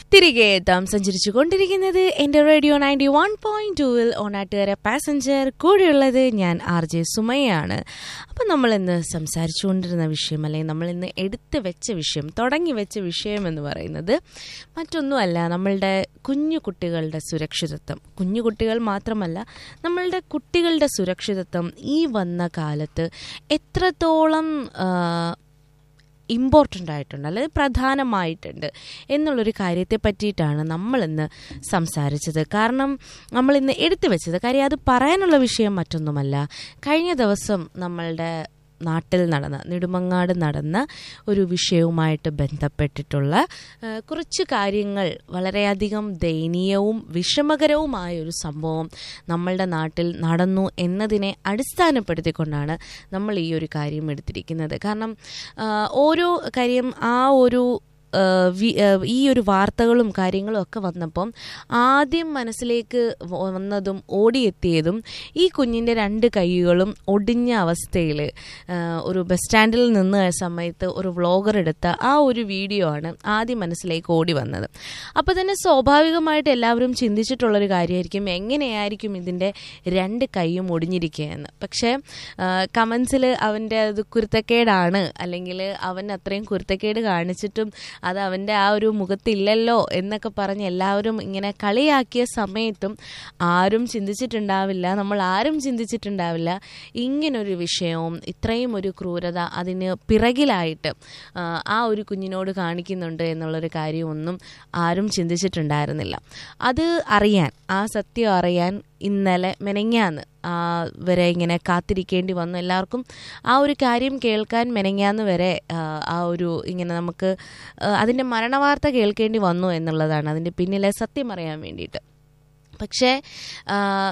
തിരികെ എത്താം സഞ്ചരിച്ചു കൊണ്ടിരിക്കുന്നത് എൻ്റെ റേഡിയോ നയൻറ്റി വൺ പോയിന്റ് ടൂവിൽ ഓണാട്ടുകാരെ പാസഞ്ചർ കൂടെയുള്ളത് ഞാൻ ആർ ജെ സുമയാണ് അപ്പം നമ്മൾ ഇന്ന് സംസാരിച്ചുകൊണ്ടിരുന്ന വിഷയം അല്ലെങ്കിൽ നമ്മൾ ഇന്ന് എടുത്ത് വെച്ച വിഷയം തുടങ്ങി വെച്ച വിഷയം എന്ന് പറയുന്നത് മറ്റൊന്നുമല്ല നമ്മളുടെ കുഞ്ഞു കുട്ടികളുടെ സുരക്ഷിതത്വം കുഞ്ഞു കുട്ടികൾ മാത്രമല്ല നമ്മളുടെ കുട്ടികളുടെ സുരക്ഷിതത്വം ഈ വന്ന കാലത്ത് എത്രത്തോളം ആ, ഇമ്പോർട്ടൻ്റ് ആയിട്ടുണ്ട് അല്ലെങ്കിൽ പ്രധാനമായിട്ടുണ്ട് എന്നുള്ളൊരു കാര്യത്തെ പറ്റിയിട്ടാണ് നമ്മളിന്ന് സംസാരിച്ചത് കാരണം നമ്മളിന്ന് എടുത്തു വെച്ചത് കാര്യം അത് പറയാനുള്ള വിഷയം മറ്റൊന്നുമല്ല കഴിഞ്ഞ ദിവസം നമ്മളുടെ നാട്ടിൽ നടന്ന നെടുമങ്ങാട് നടന്ന ഒരു വിഷയവുമായിട്ട് ബന്ധപ്പെട്ടിട്ടുള്ള ആ, കുറച്ച് കാര്യങ്ങൾ വളരെയധികം ദയനീയവും വിഷമകരവുമായ ഒരു സംഭവം നമ്മളുടെ നാട്ടിൽ നടന്നു എന്നതിനെ അടിസ്ഥാനപ്പെടുത്തിക്കൊണ്ടാണ് നമ്മൾ ഈ ഒരു കാര്യം എടുത്തിരിക്കുന്നത് കാരണം ആ, ഓരോ കാര്യം ആ ഒരു ആ, വി- ആ, ഈ ഒരു വാർത്തകളും കാര്യങ്ങളും ഒക്കെ വന്നപ്പം ആദ്യം മനസ്സിലേക്ക് വ- വന്നതും ഓടിയെത്തിയതും ഈ കുഞ്ഞിൻ്റെ രണ്ട് കൈകളും ഒടിഞ്ഞ അവസ്ഥയിൽ ഒരു ബസ് സ്റ്റാൻഡിൽ നിന്ന് സമയത്ത് ഒരു വ്ളോഗർ എടുത്ത ആ ഒരു വീഡിയോ ആണ് ആദ്യം മനസ്സിലേക്ക് ഓടി വന്നത് അപ്പോൾ തന്നെ സ്വാഭാവികമായിട്ട് എല്ലാവരും ചിന്തിച്ചിട്ടുള്ളൊരു കാര്യമായിരിക്കും എങ്ങനെയായിരിക്കും ഇതിൻ്റെ രണ്ട് കൈയും ഒടിഞ്ഞിരിക്കുകയെന്ന് പക്ഷേ കമൻസിൽ അവൻ്റെ അത് കുരുത്തക്കേടാണ് അല്ലെങ്കിൽ അവൻ അത്രയും കുരുത്തക്കേട് കാണിച്ചിട്ടും അത് അവൻ്റെ ആ ഒരു മുഖത്തില്ലല്ലോ എന്നൊക്കെ പറഞ്ഞ് എല്ലാവരും ഇങ്ങനെ കളിയാക്കിയ സമയത്തും ആരും ചിന്തിച്ചിട്ടുണ്ടാവില്ല നമ്മൾ ആരും ചിന്തിച്ചിട്ടുണ്ടാവില്ല ഇങ്ങനൊരു വിഷയവും ഇത്രയും ഒരു ക്രൂരത അതിന് പിറകിലായിട്ട് ആ, ആ ഒരു കുഞ്ഞിനോട് കാണിക്കുന്നുണ്ട് എന്നുള്ളൊരു കാര്യമൊന്നും ആരും ചിന്തിച്ചിട്ടുണ്ടായിരുന്നില്ല അത് അറിയാൻ ആ സത്യം അറിയാൻ ഇന്നലെ മെനങ്ങാന്ന് ആ വരെ ഇങ്ങനെ കാത്തിരിക്കേണ്ടി വന്നു എല്ലാവർക്കും ആ ഒരു കാര്യം കേൾക്കാൻ മെനങ്ങാന്ന് വരെ ആ, ആ ഒരു ഇങ്ങനെ നമുക്ക് ആ, അതിൻ്റെ മരണവാർത്ത കേൾക്കേണ്ടി വന്നു എന്നുള്ളതാണ് അതിൻ്റെ പിന്നിലെ സത്യം അറിയാൻ വേണ്ടിയിട്ട് പക്ഷേ ആ,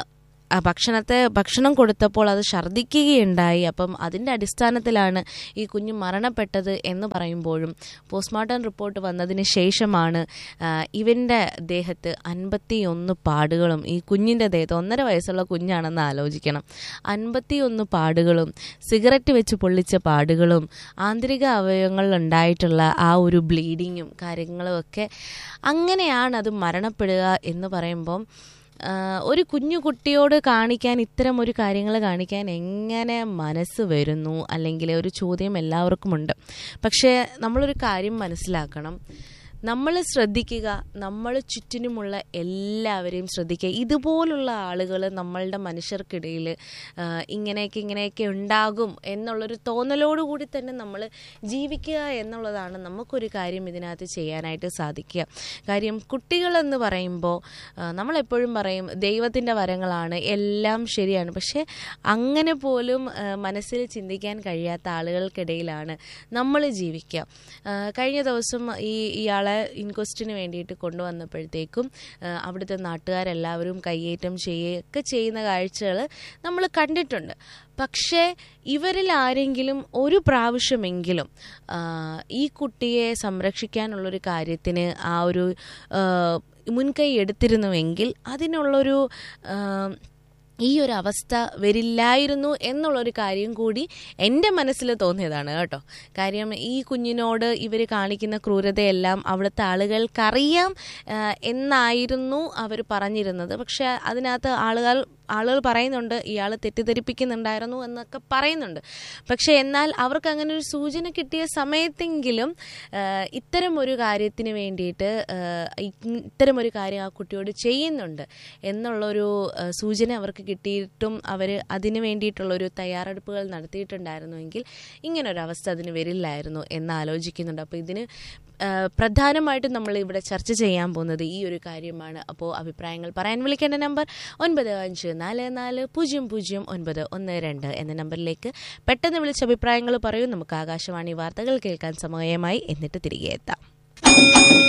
ആ ഭക്ഷണത്തെ ഭക്ഷണം കൊടുത്തപ്പോൾ അത് ഛർദ്ദിക്കുകയുണ്ടായി അപ്പം അതിൻ്റെ അടിസ്ഥാനത്തിലാണ് ഈ കുഞ്ഞ് മരണപ്പെട്ടത് എന്ന് പറയുമ്പോഴും പോസ്റ്റ്മോർട്ടം റിപ്പോർട്ട് വന്നതിന് ശേഷമാണ് ആ, ഇവൻ്റെ ദേഹത്ത് അൻപത്തിയൊന്ന് പാടുകളും ഈ കുഞ്ഞിൻ്റെ ദേഹത്ത് ഒന്നര വയസ്സുള്ള കുഞ്ഞാണെന്ന് ആലോചിക്കണം അൻപത്തിയൊന്ന് പാടുകളും സിഗരറ്റ് വെച്ച് പൊള്ളിച്ച പാടുകളും ആന്തരിക അവയവങ്ങളിൽ ഉണ്ടായിട്ടുള്ള ആ ഒരു ബ്ലീഡിങ്ങും കാര്യങ്ങളും ഒക്കെ അങ്ങനെയാണ് അത് മരണപ്പെടുക എന്ന് പറയുമ്പം ആ, ഒരു കുഞ്ഞു കുട്ടിയോട് കാണിക്കാൻ ഇത്തരം ഒരു കാര്യങ്ങൾ കാണിക്കാൻ എങ്ങനെ മനസ്സ് വരുന്നു അല്ലെങ്കിൽ ഒരു ചോദ്യം എല്ലാവർക്കുമുണ്ട് പക്ഷേ നമ്മളൊരു കാര്യം മനസ്സിലാക്കണം നമ്മൾ ശ്രദ്ധിക്കുക നമ്മൾ ചുറ്റിനുമുള്ള എല്ലാവരെയും ശ്രദ്ധിക്കുക ഇതുപോലുള്ള ആളുകൾ നമ്മളുടെ മനുഷ്യർക്കിടയിൽ ആ, ഇങ്ങനെയൊക്കെ ഇങ്ങനെയൊക്കെ ഉണ്ടാകും എന്നുള്ളൊരു തോന്നലോടുകൂടി തന്നെ നമ്മൾ ജീവിക്കുക എന്നുള്ളതാണ് നമുക്കൊരു കാര്യം ഇതിനകത്ത് ചെയ്യാനായിട്ട് സാധിക്കുക കാര്യം കുട്ടികളെന്ന് പറയുമ്പോൾ ആ, നമ്മളെപ്പോഴും പറയും ദൈവത്തിൻ്റെ വരങ്ങളാണ് എല്ലാം ശരിയാണ് പക്ഷേ അങ്ങനെ പോലും ആ, മനസ്സിൽ ചിന്തിക്കാൻ കഴിയാത്ത ആളുകൾക്കിടയിലാണ് നമ്മൾ ജീവിക്കുക ആ, കഴിഞ്ഞ ദിവസം ഈ ഇയാളെ ഇൻക്വസ്റ്റിന് വേണ്ടിയിട്ട് കൊണ്ടുവന്നപ്പോഴത്തേക്കും ആ, അവിടുത്തെ നാട്ടുകാരെല്ലാവരും കയ്യേറ്റം ചെയ്യുകയൊക്കെ ചെയ്യുന്ന കാഴ്ചകൾ നമ്മൾ കണ്ടിട്ടുണ്ട് പക്ഷേ ഇവരിൽ ആരെങ്കിലും ഒരു പ്രാവശ്യമെങ്കിലും ആ, ഈ കുട്ടിയെ സംരക്ഷിക്കാനുള്ളൊരു കാര്യത്തിന് ആ ഒരു ആ, മുൻകൈ എടുത്തിരുന്നുവെങ്കിൽ അതിനുള്ളൊരു ആ, ഈ ഒരു അവസ്ഥ വരില്ലായിരുന്നു എന്നുള്ളൊരു കാര്യം കൂടി എൻ്റെ മനസ്സിൽ തോന്നിയതാണ് കേട്ടോ കാര്യം ഈ കുഞ്ഞിനോട് ഇവർ കാണിക്കുന്ന ക്രൂരതയെല്ലാം അവിടുത്തെ ആളുകൾക്കറിയാം ആ, എന്നായിരുന്നു അവർ പറഞ്ഞിരുന്നത് പക്ഷെ അതിനകത്ത് ആളുകൾ ആളുകൾ പറയുന്നുണ്ട് ഇയാൾ തെറ്റിദ്ധരിപ്പിക്കുന്നുണ്ടായിരുന്നു എന്നൊക്കെ പറയുന്നുണ്ട് പക്ഷെ എന്നാൽ അവർക്ക് അങ്ങനെ ഒരു സൂചന കിട്ടിയ സമയത്തെങ്കിലും ആ, ഇത്തരം ഒരു കാര്യത്തിന് വേണ്ടിയിട്ട് ആ, ഇ- ഇത്തരം ഒരു കാര്യം ആ കുട്ടിയോട് ചെയ്യുന്നുണ്ട് എന്നുള്ളൊരു ആ, സൂചന അവർക്ക് കിട്ടിയിട്ടും അവർ അതിന് വേണ്ടിയിട്ടുള്ളൊരു തയ്യാറെടുപ്പുകൾ നടത്തിയിട്ടുണ്ടായിരുന്നുവെങ്കിൽ ഇങ്ങനൊരവസ്ഥ അതിന് വരില്ലായിരുന്നു എന്ന് ആലോചിക്കുന്നുണ്ട് അപ്പോൾ ഇതിന് ആ, പ്രധാനമായിട്ടും നമ്മൾ ഇവിടെ ചർച്ച ചെയ്യാൻ പോകുന്നത് ഈ ഒരു കാര്യമാണ് അപ്പോൾ അഭിപ്രായങ്ങൾ പറയാൻ വിളിക്കേണ്ട നമ്പർ ഒൻപത് അഞ്ച് നാല് നാല് പൂജ്യം പൂജ്യം ഒൻപത് ഒന്ന് രണ്ട് എന്ന നമ്പറിലേക്ക് പെട്ടെന്ന് വിളിച്ച് അഭിപ്രായങ്ങൾ പറയൂ നമുക്ക് ആകാശവാണി വാർത്തകൾ കേൾക്കാൻ സമയമായി എന്നിട്ട് തിരികെ എത്താം